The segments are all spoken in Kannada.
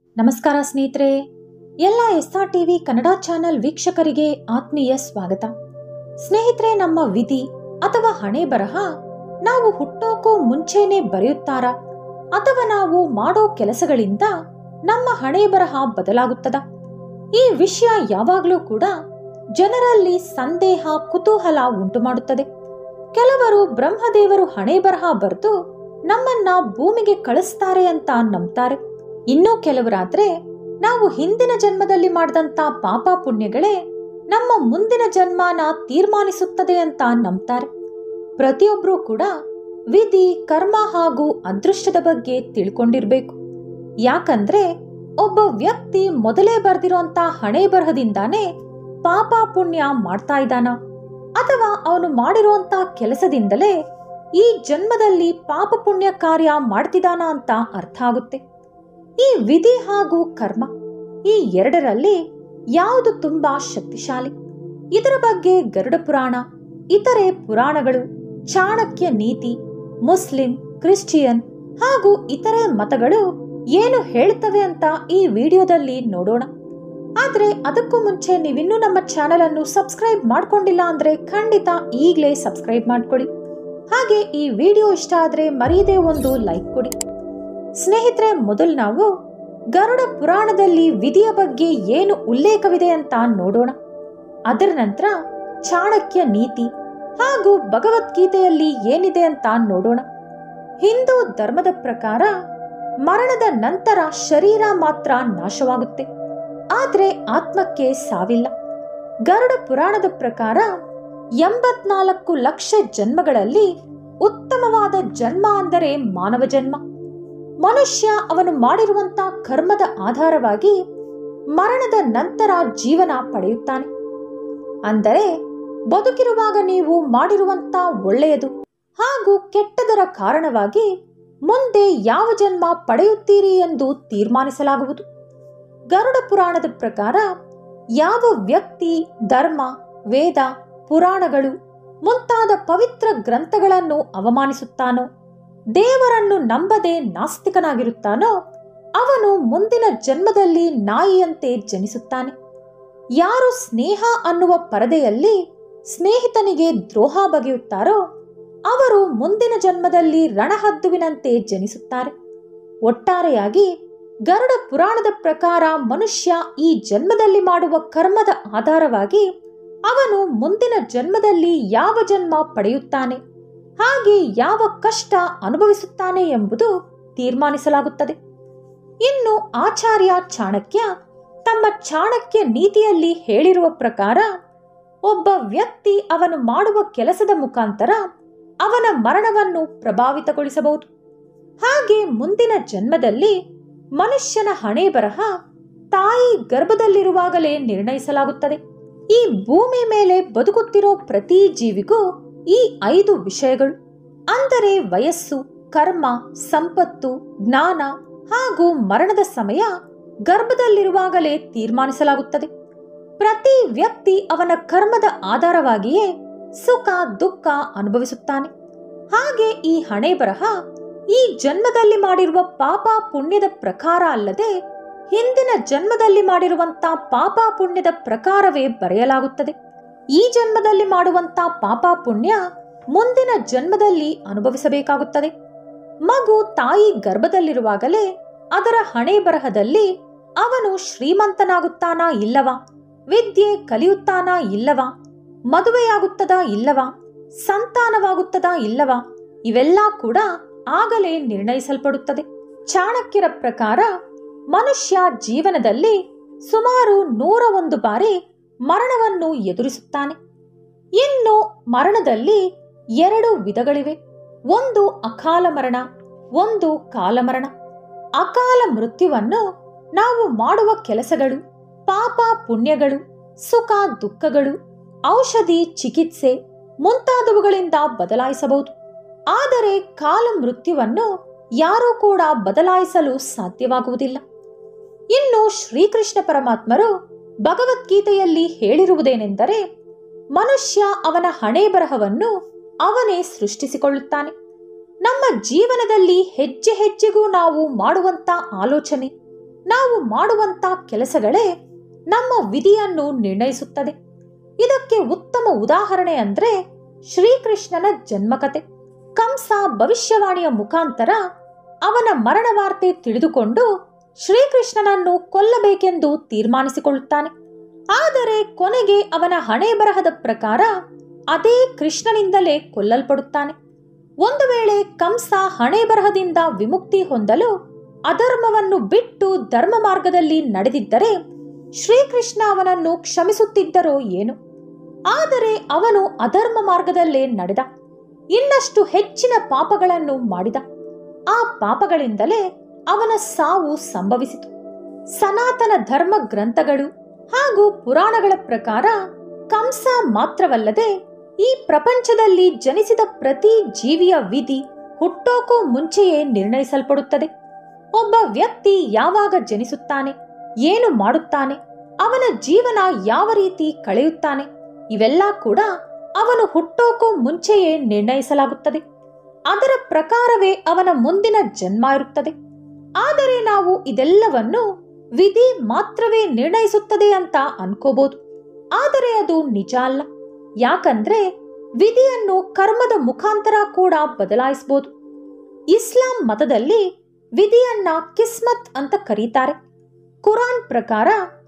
ನಮಸ್ಕಾರ ಸ್ನೇಹಿತರೆ ಎಲ್ಲ S R TV Kannada channel ವೀಕ್ಷಕರಿಗೆ ಆತ್ಮೀಯ ಸ್ವಾಗತ ಸ್ನೇಹಿತರೆ ನಮ್ಮ ವಿಧಿ ಅಥವಾ ಹಣೆ ಬರಹ ನಾವು ಹುಟ್ಟೋಕೋ ಮುಂಚೆನೆ ಬರೆಯುತ್ತಾರ ಅಥವಾ ನಾವು ಮಾಡೋ ಕೆಲಸಗಳಿಂದ ನಮ್ಮ ಹಣೆ ಬರಹ ಬದಲಾಗುತ್ತದ ಈ ವಿಷಯ ಯಾವಾಗಲೂ ಕೂಡ ಜನರಲ್ಲಿ ಸಂದೇಹ ಕುತೂಹಲ ಉಂಟು ಮಾಡುತ್ತದೆ ಕೆಲವರು ಬ್ರಹ್ಮದೇವರು ಹಣೆ ಬರಹ ಬರೆದು ನಮ್ಮನ್ನ ಭೂಮಿಗೆ ಕಳಿಸ್ತಾರೆ ಅಂತ ನಂಬ್ತಾರೆ ಇನ್ನೂ ಕೆಲವರಾದ್ರೆ ನಾವು ಹಿಂದಿನ ಜನ್ಮದಲ್ಲಿ ಮಾಡಿದಂತ ಪಾಪ ಪುಣ್ಯಗಳೇ ನಮ್ಮ ಮುಂದಿನ ಜನ್ಮನ ತೀರ್ಮಾನಿಸುತ್ತದೆ ಅಂತ ನಂಬ್ತಾರೆ ಪ್ರತಿಯೊಬ್ಬರೂ ಕೂಡ ವಿಧಿ ಕರ್ಮ ಹಾಗೂ ಅದೃಷ್ಟದ ಬಗ್ಗೆ ತಿಳ್ಕೊಂಡಿರ್ಬೇಕು ಯಾಕಂದ್ರೆ ಒಬ್ಬ ವ್ಯಕ್ತಿ ಮೊದಲೇ ಬರೆದಿರುವಂತ ಹಣೆ ಬರಹದಿಂದಾನೇ ಪಾಪ ಪುಣ್ಯ ಮಾಡ್ತಾ ಇದ್ದಾನ ಅಥವಾ ಅವನು ಮಾಡಿರುವಂತ ಕೆಲಸದಿಂದಲೇ ಈ ಜನ್ಮದಲ್ಲಿ ಪಾಪ ಪುಣ್ಯ ಕಾರ್ಯ ಮಾಡ್ತಿದ್ದಾನ ಅಂತ ಅರ್ಥ ಆಗುತ್ತೆ ಈ ವಿಧಿ ಹಾಗೂ ಕರ್ಮ ಈ ಎರಡರಲ್ಲಿ ಯಾವುದು ತುಂಬಾ ಶಕ್ತಿಶಾಲಿ ಇದರ ಬಗ್ಗೆ ಗರುಡ ಪುರಾಣ ಇತರೆ ಪುರಾಣಗಳು ಚಾಣಕ್ಯ ನೀತಿ ಮುಸ್ಲಿಂ ಕ್ರಿಶ್ಚಿಯನ್ ಹಾಗೂ ಇತರೆ ಮತಗಳು ಏನು ಹೇಳ್ತವೆ ಅಂತ ಈ ವಿಡಿಯೋದಲ್ಲಿ ನೋಡೋಣ ಆದ್ರೆ ಅದಕ್ಕೂ ಮುಂಚೆ ನೀವಿನ್ನೂ ನಮ್ಮ ಚಾನೆಲ್ ಅನ್ನು ಸಬ್ಸ್ಕ್ರೈಬ್ ಮಾಡ್ಕೊಂಡಿಲ್ಲ ಅಂದ್ರೆ ಖಂಡಿತ ಈಗಲೇ ಸಬ್ಸ್ಕ್ರೈಬ್ ಮಾಡ್ಕೊಳ್ಳಿ ಹಾಗೆ ಈ ವಿಡಿಯೋ ಇಷ್ಟ ಆದ್ರೆ ಮರೆಯದೆ ಒಂದು ಲೈಕ್ ಕೊಡಿ ಸ್ನೇಹಿತರೆ ಮೊದಲು ನಾವು ಗರುಡ ಪುರಾಣದಲ್ಲಿ ವಿಧಿಯ ಬಗ್ಗೆ ಏನು ಉಲ್ಲೇಖವಿದೆ ಅಂತ ನೋಡೋಣ ಅದರ ನಂತರ ಚಾಣಕ್ಯ ನೀತಿ ಹಾಗೂ ಭಗವದ್ಗೀತೆಯಲ್ಲಿ ಏನಿದೆ ಅಂತ ನೋಡೋಣ ಹಿಂದೂ ಧರ್ಮದ ಪ್ರಕಾರ ಮರಣದ ನಂತರ ಶರೀರ ಮಾತ್ರ ನಾಶವಾಗುತ್ತೆ ಆದ್ರೆ ಆತ್ಮಕ್ಕೆ ಸಾವಿಲ್ಲ ಗರುಡ ಪುರಾಣದ ಪ್ರಕಾರ ಎಂಬತ್ನಾಲ್ಕು ಲಕ್ಷ ಜನ್ಮಗಳಲ್ಲಿ ಉತ್ತಮವಾದ ಜನ್ಮ ಅಂದರೆ ಮಾನವ ಜನ್ಮ ಮನುಷ್ಯ ಅವನು ಮಾಡಿರುವಂತ ಕರ್ಮದ ಆಧಾರವಾಗಿ ಮರಣದ ನಂತರ ಜೀವನ ಪಡೆಯುತ್ತಾನೆ ಅಂದರೆ ಬದುಕಿರುವಾಗ ನೀವು ಮಾಡಿರುವಂತ ಒಳ್ಳೆಯದು ಹಾಗೂ ಕೆಟ್ಟದರ ಕಾರಣವಾಗಿ ಮುಂದೆ ಯಾವ ಜನ್ಮ ಪಡೆಯುತ್ತೀರಿ ಎಂದು ತೀರ್ಮಾನಿಸಲಾಗುವುದು ಗರುಡ ಪುರಾಣದ ಪ್ರಕಾರ ಯಾವ ವ್ಯಕ್ತಿ ಧರ್ಮ ವೇದ ಪುರಾಣಗಳು ಮುಂತಾದ ಪವಿತ್ರ ಗ್ರಂಥಗಳನ್ನು ಅವಮಾನಿಸುತ್ತಾನೋ ದೇವರನ್ನು ನಂಬದೆ ನಾಸ್ತಿಕನಾಗಿರುತ್ತಾನೋ ಅವನು ಮುಂದಿನ ಜನ್ಮದಲ್ಲಿ ನಾಯಿಯಂತೆ ಜನಿಸುತ್ತಾನೆ ಯಾರು ಸ್ನೇಹ ಅನ್ನುವ ಪರದೆಯಲ್ಲಿ ಸ್ನೇಹಿತನಿಗೆ ದ್ರೋಹ ಬಗೆಯುತ್ತಾರೋ ಅವರು ಮುಂದಿನ ಜನ್ಮದಲ್ಲಿ ರಣಹದ್ದುವಿನಂತೆ ಜನಿಸುತ್ತಾರೆ ಒಟ್ಟಾರೆಯಾಗಿ ಗರುಡ ಪುರಾಣದ ಪ್ರಕಾರ ಮನುಷ್ಯ ಈ ಜನ್ಮದಲ್ಲಿ ಮಾಡುವ ಕರ್ಮದ ಆಧಾರವಾಗಿ ಅವನು ಮುಂದಿನ ಜನ್ಮದಲ್ಲಿ ಯಾವ ಜನ್ಮ ಪಡೆಯುತ್ತಾನೆ ಹಾಗೆ ಯಾವ ಕಷ್ಟ ಅನುಭವಿಸುತ್ತಾನೆ ಎಂಬುದು ತೀರ್ಮಾನಿಸಲಾಗುತ್ತದೆ ಇನ್ನು ಆಚಾರ್ಯ ಚಾಣಕ್ಯ ತಮ್ಮ ಚಾಣಕ್ಯ ನೀತಿಯಲ್ಲಿ ಹೇಳಿರುವ ಪ್ರಕಾರ ಒಬ್ಬ ವ್ಯಕ್ತಿ ಅವನು ಮಾಡುವ ಕೆಲಸದ ಮುಖಾಂತರ ಅವನ ಮರಣವನ್ನು ಪ್ರಭಾವಿತಗೊಳಿಸಬಹುದು ಹಾಗೆ ಮುಂದಿನ ಜನ್ಮದಲ್ಲಿ ಮನುಷ್ಯನ ಹಣೆ ಬರಹ ತಾಯಿ ಗರ್ಭದಲ್ಲಿರುವಾಗಲೇ ನಿರ್ಣಯಿಸಲಾಗುತ್ತದೆ ಈ ಭೂಮಿ ಮೇಲೆ ಬದುಕುತ್ತಿರೋ ಪ್ರತಿ ಜೀವಿಗೂ ಈ ಐದು ವಿಷಯಗಳು ಅಂದರೆ ವಯಸ್ಸು ಕರ್ಮ ಸಂಪತ್ತು ಜ್ಞಾನ ಹಾಗೂ ಮರಣದ ಸಮಯ ಗರ್ಭದಲ್ಲಿರುವಾಗಲೇ ತೀರ್ಮಾನಿಸಲಾಗುತ್ತದೆ ಪ್ರತಿ ವ್ಯಕ್ತಿ ಅವನ ಕರ್ಮದ ಆಧಾರವಾಗಿಯೇ ಸುಖ ದುಃಖ ಅನುಭವಿಸುತ್ತಾನೆ ಹಾಗೆ ಈ ಹಣೆ ಬರಹ ಈ ಜನ್ಮದಲ್ಲಿ ಮಾಡಿರುವ ಪಾಪ ಪುಣ್ಯದ ಪ್ರಕಾರ ಅಲ್ಲದೆ ಹಿಂದಿನ ಜನ್ಮದಲ್ಲಿ ಮಾಡಿರುವಂತ ಪಾಪ ಪುಣ್ಯದ ಪ್ರಕಾರವೇ ಬರೆಯಲಾಗುತ್ತದೆ ಈ ಜನ್ಮದಲ್ಲಿ ಮಾಡುವಂತ ಪಾಪ ಪುಣ್ಯ ಮುಂದಿನ ಜನ್ಮದಲ್ಲಿ ಅನುಭವಿಸಬೇಕಾಗುತ್ತದೆ ಮಗು ತಾಯಿ ಗರ್ಭದಲ್ಲಿರುವಾಗಲೇ ಅದರ ಹಣೆ ಬರಹದಲ್ಲಿ ಅವನು ಶ್ರೀಮಂತನಾಗುತ್ತಾನಾ ಇಲ್ಲವಾ ವಿದ್ಯೆ ಕಲಿಯುತ್ತಾನಾ ಇಲ್ಲವಾ ಮದುವೆಯಾಗುತ್ತದಾ ಇಲ್ಲವಾ ಸಂತಾನವಾಗುತ್ತದಾ ಇಲ್ಲವಾ ಇವೆಲ್ಲ ಕೂಡ ಆಗಲೇ ನಿರ್ಣಯಿಸಲ್ಪಡುತ್ತದೆ ಚಾಣಕ್ಯರ ಪ್ರಕಾರ ಮನುಷ್ಯ ಜೀವನದಲ್ಲಿ ಸುಮಾರು ನೂರ ಒಂದು ಬಾರಿ ಮರಣವನ್ನು ಎದುರಿಸುತ್ತಾನೆ ಇನ್ನು ಮರಣದಲ್ಲಿ ಎರಡು ವಿಧಗಳಿವೆ ಒಂದು ಅಕಾಲ ಮರಣ ಒಂದು ಕಾಲಮರಣ ಅಕಾಲ ಮೃತ್ಯುವನ್ನು ನಾವು ಮಾಡುವ ಕೆಲಸಗಳು ಪಾಪ ಪುಣ್ಯಗಳು ಸುಖ ದುಃಖಗಳು ಔಷಧಿ ಚಿಕಿತ್ಸೆ ಮುಂತಾದವುಗಳಿಂದ ಬದಲಾಯಿಸಬಹುದು ಆದರೆ ಕಾಲ ಮೃತ್ಯುವನ್ನು ಯಾರೂ ಕೂಡ ಬದಲಾಯಿಸಲು ಸಾಧ್ಯವಾಗುವುದಿಲ್ಲ ಇನ್ನು ಶ್ರೀಕೃಷ್ಣ ಪರಮಾತ್ಮರು ಭಗವದ್ಗೀತೆಯಲ್ಲಿ ಹೇಳಿರುವುದೇನೆಂದರೆ ಮನುಷ್ಯ ಅವನ ಹಣೆ ಬರಹವನ್ನು ಅವನೇ ಸೃಷ್ಟಿಸಿಕೊಳ್ಳುತ್ತಾನೆ ನಮ್ಮ ಜೀವನದಲ್ಲಿ ಹೆಜ್ಜೆ ಹೆಜ್ಜೆಗೂ ನಾವು ಮಾಡುವಂತ ಆಲೋಚನೆ ನಾವು ಮಾಡುವಂತ ಕೆಲಸಗಳೇ ನಮ್ಮ ವಿಧಿಯನ್ನು ನಿರ್ಣಯಿಸುತ್ತದೆ ಇದಕ್ಕೆ ಉತ್ತಮ ಉದಾಹರಣೆ ಅಂದ್ರೆ ಶ್ರೀಕೃಷ್ಣನ ಜನ್ಮಕತೆ ಕಂಸ ಭವಿಷ್ಯವಾಣಿಯ ಮುಖಾಂತರ ಅವನ ಮರಣ ವಾರ್ತೆ ತಿಳಿದುಕೊಂಡು ಶ್ರೀಕೃಷ್ಣನನ್ನು ಕೊಲ್ಲಬೇಕೆಂದು ತೀರ್ಮಾನಿಸಿಕೊಳ್ಳುತ್ತಾನೆ ಆದರೆ ಕೊನೆಗೆ ಅವನ ಹಣೆ ಬರಹದ ಪ್ರಕಾರ ಅದೇ ಕೃಷ್ಣನಿಂದಲೇ ಕೊಲ್ಲಲ್ಪಡುತ್ತಾನೆ ಒಂದು ವೇಳೆ ಕಂಸ ಹಣೆ ಬರಹದಿಂದ ವಿಮುಕ್ತಿ ಹೊಂದಲು ಅಧರ್ಮವನ್ನು ಬಿಟ್ಟು ಧರ್ಮ ಮಾರ್ಗದಲ್ಲಿ ನಡೆದಿದ್ದರೆ ಶ್ರೀಕೃಷ್ಣ ಅವನನ್ನು ಕ್ಷಮಿಸುತ್ತಿದ್ದರೋ ಏನು ಆದರೆ ಅವನು ಅಧರ್ಮ ಮಾರ್ಗದಲ್ಲೇ ನಡೆದ ಇನ್ನಷ್ಟು ಹೆಚ್ಚಿನ ಪಾಪಗಳನ್ನು ಮಾಡಿದ ಆ ಪಾಪಗಳಿಂದಲೇ ಅವನ ಸಾವು ಸಂಭವಿಸಿತು ಸನಾತನ ಧರ್ಮ ಗ್ರಂಥಗಳು ಹಾಗೂ ಪುರಾಣಗಳ ಪ್ರಕಾರ ಕಂಸ ಮಾತ್ರವಲ್ಲದೆ ಈ ಪ್ರಪಂಚದಲ್ಲಿ ಜನಿಸಿದ ಪ್ರತಿ ಜೀವಿಯ ವಿಧಿ ಹುಟ್ಟೋಕೂ ಮುಂಚೆಯೇ ನಿರ್ಣಯಿಸಲ್ಪಡುತ್ತದೆ ಒಬ್ಬ ವ್ಯಕ್ತಿ ಯಾವಾಗ ಜನಿಸುತ್ತಾನೆ ಏನು ಮಾಡುತ್ತಾನೆ ಅವನ ಜೀವನ ಯಾವ ರೀತಿ ಕಳೆಯುತ್ತಾನೆ ಇವೆಲ್ಲ ಕೂಡ ಅವನು ಹುಟ್ಟೋಕೂ ಮುಂಚೆಯೇ ನಿರ್ಣಯಿಸಲಾಗುತ್ತದೆ ಅದರ ಪ್ರಕಾರವೇ ಅವನ ಮುಂದಿನ ಜನ್ಮ ಇರುತ್ತದೆ ಆದರೆ ನಾವು ಇದೆಲ್ಲವನ್ನು ವಿಧಿ ಮಾತ್ರವೇ ನಿರ್ಣಯಿಸುತ್ತದೆ ಅಂತ ಅನ್ಕೋಬಹುದು ಆದರೆ ಅದು ನಿಜ ಅಲ್ಲ ಯಾಕಂದ್ರೆ ವಿಧಿಯನ್ನು ಕರ್ಮದ ಮುಖಾಂತರ ಕೂಡ ಬದಲಾಯಿಸಬಹುದು ಇಸ್ಲಾಂ ಮತದಲ್ಲಿ ವಿಧಿಯನ್ನ ಕಿಸ್ಮತ್ ಅಂತ ಕರೀತಾರೆ ಕುರಾನ್ ಪ್ರಕಾರ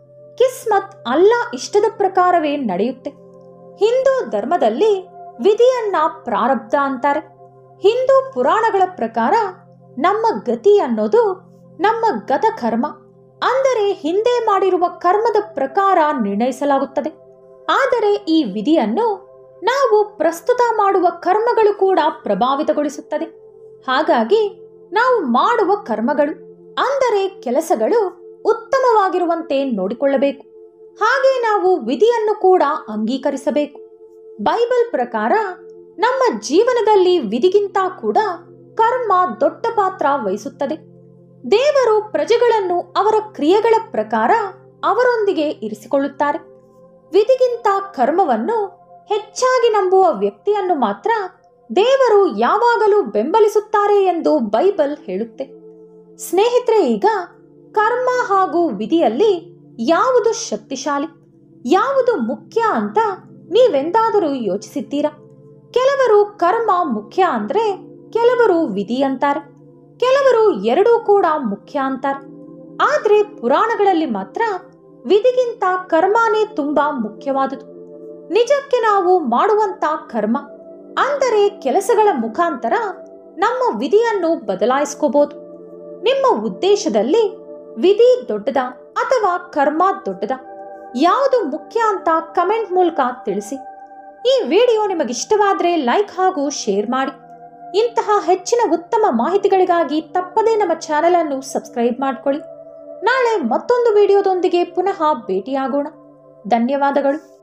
ಕಿಸ್ಮತ್ ಅಲ್ಲ ಇಷ್ಟದ ಪ್ರಕಾರವೇ ನಡೆಯುತ್ತೆ ಹಿಂದೂ ಧರ್ಮದಲ್ಲಿ ವಿಧಿಯನ್ನ ಪ್ರಾರಬ್ಧ ಅಂತಾರೆ ಹಿಂದೂ ಪುರಾಣಗಳ ಪ್ರಕಾರ ನಮ್ಮ ಗತಿ ಅನ್ನೋದು ನಮ್ಮ ಗತ ಕರ್ಮ ಅಂದರೆ ಹಿಂದೆ ಮಾಡಿರುವ ಕರ್ಮದ ಪ್ರಕಾರ ನಿರ್ಣಯಿಸಲಾಗುತ್ತದೆ ಆದರೆ ಈ ವಿಧಿಯನ್ನು ನಾವು ಪ್ರಸ್ತುತ ಮಾಡುವ ಕರ್ಮಗಳು ಕೂಡ ಪ್ರಭಾವಿತಗೊಳಿಸುತ್ತದೆ ಹಾಗಾಗಿ ನಾವು ಮಾಡುವ ಕರ್ಮಗಳು ಅಂದರೆ ಕೆಲಸಗಳು ಉತ್ತಮವಾಗಿರುವಂತೆ ನೋಡಿಕೊಳ್ಳಬೇಕು ಹಾಗೆ ನಾವು ವಿಧಿಯನ್ನು ಕೂಡ ಅಂಗೀಕರಿಸಬೇಕು ಬೈಬಲ್ ಪ್ರಕಾರ ನಮ್ಮ ಜೀವನದಲ್ಲಿ ವಿಧಿಗಿಂತ ಕೂಡ ಕರ್ಮ ದೊಡ್ಡ ಪಾತ್ರ ವಹಿಸುತ್ತದೆ ದೇವರು ಪ್ರಜೆಗಳನ್ನು ಅವರ ಕ್ರಿಯೆಗಳ ಪ್ರಕಾರ ಅವರೊಂದಿಗೆ ಇರಿಸಿಕೊಳ್ಳುತ್ತಾರೆ ವಿಧಿಗಿಂತ ಕರ್ಮವನ್ನು ಹೆಚ್ಚಾಗಿ ನಂಬುವ ವ್ಯಕ್ತಿಯನ್ನು ಮಾತ್ರ ದೇವರು ಯಾವಾಗಲೂ ಬೆಂಬಲಿಸುತ್ತಾರೆ ಎಂದು ಬೈಬಲ್ ಹೇಳುತ್ತೆ ಸ್ನೇಹಿತರೆ ಈಗ ಕರ್ಮ ಹಾಗೂ ವಿಧಿಯಲ್ಲಿ ಯಾವುದು ಶಕ್ತಿಶಾಲಿ ಯಾವುದು ಮುಖ್ಯ ಅಂತ ನೀವೆಂದಾದರೂ ಯೋಚಿಸಿದ್ದೀರಾ ಕೆಲವರು ಕರ್ಮ ಮುಖ್ಯ ಅಂದ್ರೆ ಕೆಲವರು ವಿಧಿ ಅಂತಾರೆ ಕೆಲವರು ಎರಡೂ ಕೂಡ ಮುಖ್ಯ ಅಂತಾರೆ ಆದ್ರೆ ಪುರಾಣಗಳಲ್ಲಿ ಮಾತ್ರ ವಿಧಿಗಿಂತ ಕರ್ಮನೇ ತುಂಬಾ ಮುಖ್ಯವಾದುದು ನಿಜಕ್ಕೆ ನಾವು ಮಾಡುವಂತ ಕರ್ಮ ಅಂದರೆ ಕೆಲಸಗಳ ಮುಖಾಂತರ ನಮ್ಮ ವಿಧಿಯನ್ನು ಬದಲಾಯಿಸ್ಕೋಬಹುದು ನಿಮ್ಮ ಉದ್ದೇಶದಲ್ಲಿ ವಿಧಿ ದೊಡ್ಡದ ಅಥವಾ ಕರ್ಮ ದೊಡ್ಡದ ಯಾವುದು ಮುಖ್ಯ ಅಂತ ಕಮೆಂಟ್ ಮೂಲಕ ತಿಳಿಸಿ ಈ ವಿಡಿಯೋ ನಿಮಗಿಷ್ಟವಾದರೆ ಲೈಕ್ ಹಾಗೂ ಶೇರ್ ಮಾಡಿ ಇಂತಹ ಹೆಚ್ಚಿನ ಉತ್ತಮ ಮಾಹಿತಿಗಳಿಗಾಗಿ ತಪ್ಪದೇ ನಮ್ಮ ಚಾನೆಲ್ ಅನ್ನು ಸಬ್ಸ್ಕ್ರೈಬ್ ಮಾಡ್ಕೊಳ್ಳಿ ನಾಳೆ ಮತ್ತೊಂದು ವಿಡಿಯೋದೊಂದಿಗೆ ಪುನಃ ಭೇಟಿಯಾಗೋಣ ಧನ್ಯವಾದಗಳು